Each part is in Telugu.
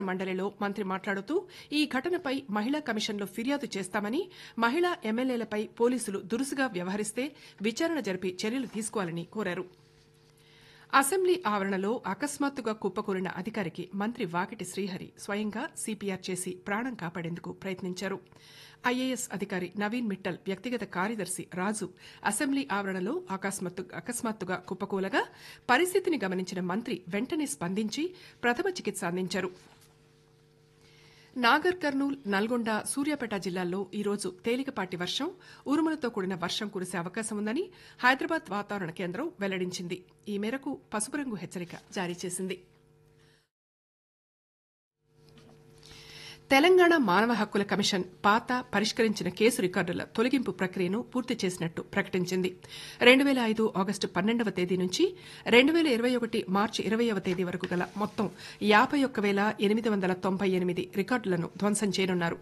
మండలిలో మంత్రి మాట్లాడుతూ ఈ ఘటనపై మహిళా కమిషన్లో ఫిర్యాదు చేస్తామని మహిళా ఎమ్మెల్యేలపై పోలీసులు దురుసుగా వ్యవహరిస్తే విచారణ జరిపి చర్యలు తీసుకోవాలని కోరారు అసెంబ్లీ ఆవరణలో అకస్మాత్తుగా కుప్పకూలిన అధికారికి మంత్రి వాకిటి శ్రీహరి స్వయంగా సిపిఆర్ చేసి ప్రాణం కాపాడేందుకు ప్రయత్నించారు ఐఏఎస్ అధికారి నవీన్ మిట్టల్ వ్యక్తిగత కార్యదర్శి రాజు అసెంబ్లీ ఆవరణలో అకస్మాత్తుగా కుప్పకూలగా పరిస్థితిని గమనించిన మంత్రి వెంటనే స్పందించి ప్రథమ చికిత్స అందించారు నాగర్ కర్నూల్ నల్గొండ సూర్యాపేట జిల్లాల్లో ఈరోజు తేలికపాటి వర్షం ఉరుములతో కూడిన వర్షం కురిసే అవకాశం ఉందని హైదరాబాద్ వాతావరణ కేంద్రం వెల్లడించింది ఈ మేరకు పసుపు రంగు హెచ్చరిక జారీ చేసింది తెలంగాణ మానవ హక్కుల కమిషన్ పాత పరిష్కరించిన కేసు రికార్డుల తొలగింపు ప్రక్రియను పూర్తి చేసినట్టు ప్రకటించింది రెండు వేల ఐదు ఆగస్టు పన్నెండవ తేదీ నుంచి రెండు వేల ఇరవై ఒకటి మార్చి ఇరవైవ తేదీ వరకు గల మొత్తం యాభై ఒక్క వేల ఎనిమిది వందల తొంభై ఎనిమిది రికార్డులను ధ్వంసం చేయనున్నారు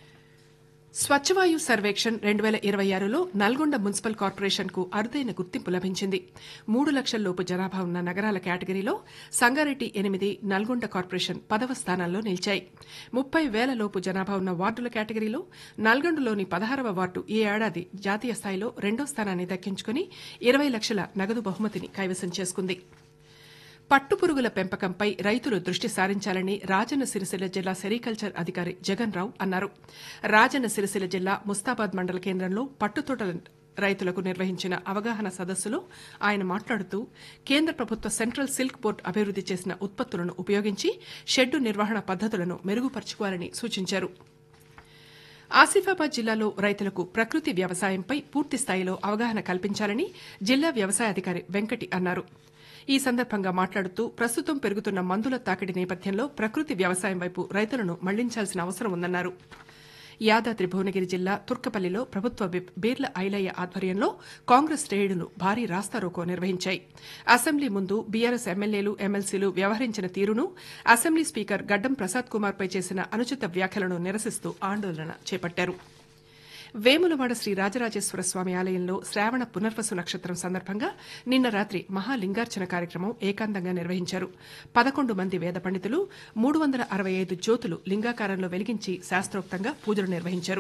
స్వచ్ఛవాయు సర్వేక్షణ్ రెండు వేల ఇరవై ఆరులో నల్గొండ మున్సిపల్ కార్పొరేషన్ కు అరుదైన గుర్తింపు లభించింది మూడు లక్షల లోపు జనాభా ఉన్న నగరాల కేటగిరీలో సంగారెడ్డి ఎనిమిది నల్గొండ కార్పొరేషన్ పదవ స్థానాల్లో నిలిచాయి ముప్పై వేల లోపు జనాభా ఉన్న వార్డుల కేటగిరీలో నల్గొండలోని పదహారవ వార్డు ఈ ఏడాది జాతీయ స్థాయిలో రెండో స్థానాన్ని దక్కించుకుని ఇరవై లక్షల నగదు బహుమతిని కైవసం చేసుకుంది పట్టుపురుగుల పెంపకంపై రైతులు దృష్టి సారించాలని రాజన్న సిరిసిల్ల జిల్లా సెరికల్చర్ అధికారి జగన్ రావు అన్నారు రాజన్న సిరిసిల్ల జిల్లా ముస్తాబాద్ మండల కేంద్రంలో పట్టుతోటల రైతులకు నిర్వహించిన అవగాహన సదస్సులో ఆయన మాట్లాడుతూ కేంద్ర ప్రభుత్వ సెంట్రల్ సిల్క్ బోర్డు అభివృద్ది చేసిన ఉత్పత్తులను ఉపయోగించి షెడ్డు నిర్వహణ పద్దతులను మెరుగుపరుచుకోవాలని సూచించారు ఆసిఫాబాద్ జిల్లాలో రైతులకు ప్రకృతి వ్యవసాయంపై పూర్తి స్థాయిలో అవగాహన కల్పించాలని జిల్లా వ్యవసాయ అధికారి వెంకటి అన్నారు ఈ సందర్భంగా మాట్లాడుతూ ప్రస్తుతం పెరుగుతున్న మందుల తాకిడి నేపథ్యంలో ప్రకృతి వ్యవసాయం వైపు రైతులను మళ్లించాల్సిన అవసరం ఉందన్నారు యాదాద్రి భువనగిరి జిల్లా తుర్కపల్లిలో ప్రభుత్వ విప్ బీర్ల ఐలయ్య ఆధ్వర్యంలో కాంగ్రెస్ శ్రేణులు భారీ రాస్తారోకో నిర్వహించాయి అసెంబ్లీ ముందు బీఆర్ఎస్ ఎమ్మెల్యేలు ఎమ్మెల్సీలు వ్యవహరించిన తీరును అసెంబ్లీ స్పీకర్ గడ్డం ప్రసాద్ కుమార్పై చేసిన అనుచిత వ్యాఖ్యలను నిరసిస్తూ ఆందోళన చేపట్టారు వేములవాడ శ్రీ రాజరాజేశ్వర స్వామి ఆలయంలో శ్రావణ పునర్వసు నక్షత్రం సందర్భంగా నిన్న రాత్రి మహాలింగార్చన కార్యక్రమం ఏకాంతంగా నిర్వహించారు పదకొండు మంది వేద పండితులు మూడు వందల అరవై ఐదు జ్యోతులు లింగాకారంలో వెలిగించి శాస్త్రోక్తంగా పూజలు నిర్వహించారు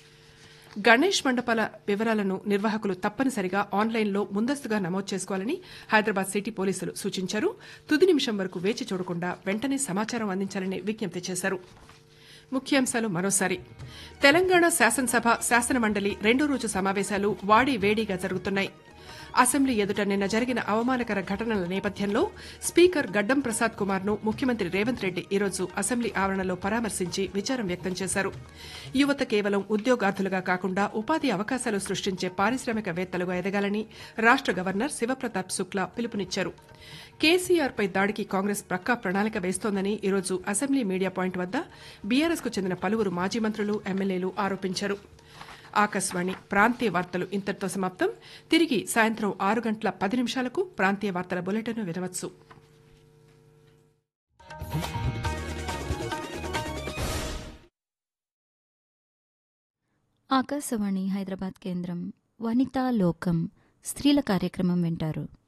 గణేష్ మండపాల వివరాలను నిర్వాహకులు తప్పనిసరిగా ఆన్లైన్లో ముందస్తుగా నమోదు చేసుకోవాలని హైదరాబాద్ సిటీ పోలీసులు సూచించారు తుది నిమిషం వరకు వేచి చూడకుండా వెంటనే సమాచారం అందించాలని విజ్ఞప్తి చేశారు ముఖ్యాంశాలు మరోసారి తెలంగాణ శాసనసభ శాసనమండలి రెండో రోజు సమావేశాలు వాడి వేడిగా జరుగుతున్నాయి అసెంబ్లీ ఎదుట నిన్న జరిగిన అవమానకర ఘటనల నేపథ్యంలో స్పీకర్ గడ్డం ప్రసాద్ కుమార్ ను ముఖ్యమంత్రి రేవంత్ రెడ్డి ఈరోజు అసెంబ్లీ ఆవరణలో పరామర్శించి విచారం వ్యక్తం చేశారు యువత కేవలం ఉద్యోగార్థులుగా కాకుండా ఉపాధి అవకాశాలు సృష్టించే పారిశ్రామికవేత్తలుగా ఎదగాలని రాష్ట గవర్నర్ శివప్రతాప్ శుక్లా పిలుపునిచ్చారు కేసీఆర్ పై దాడికి కాంగ్రెస్ ప్రక్కా ప్రణాళిక వేస్తోందని ఈరోజు అసెంబ్లీ మీడియా పాయింట్ వద్ద బీఆర్ఎస్ కు చెందిన పలువురు మాజీ మంత్రులు ఎమ్మెల్యేలు ఆరోపించారు ఆకాశవాణి ప్రాంతీయ వార్తలు ఇంతటితో సమాప్తం తిరిగి సాయంత్రం ఆరు గంటల పది నిమిషాలకు ప్రాంతీయ వార్తల బులెటిన్ వినవచ్చు ఆకాశవాణి హైదరాబాద్ కేంద్రం వనితా లోకం స్త్రీల కార్యక్రమం వింటారు